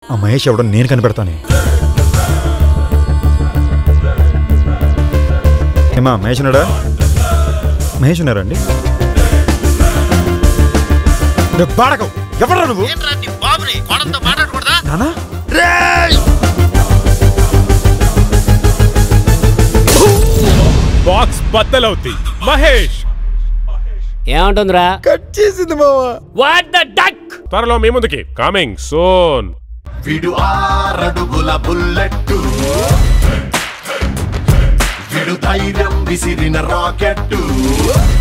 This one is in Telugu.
ఆ మహేష్ ఎవడో నేను కనిపెడతానే ఏమా మహేష్ ఉన్నాడా మహేష్ ఉన్నారా అండి రే, బాడకం ఎవరా నువ్వు ఏంట్రా నీ బాబుని కోడంతో మాట్లాడకూడదా నానా బాక్స్ బద్దలవుద్ది మహేష్ ఏమంటుందిరా కట్ చేసింది మావా వాట్ ద డక్ త్వరలో మీ ముందుకి కమింగ్ సోన్ విడు ఆరడుగుల బుల్లెట్టు విడు ధైర్యం విసిరిన రాకెట్టు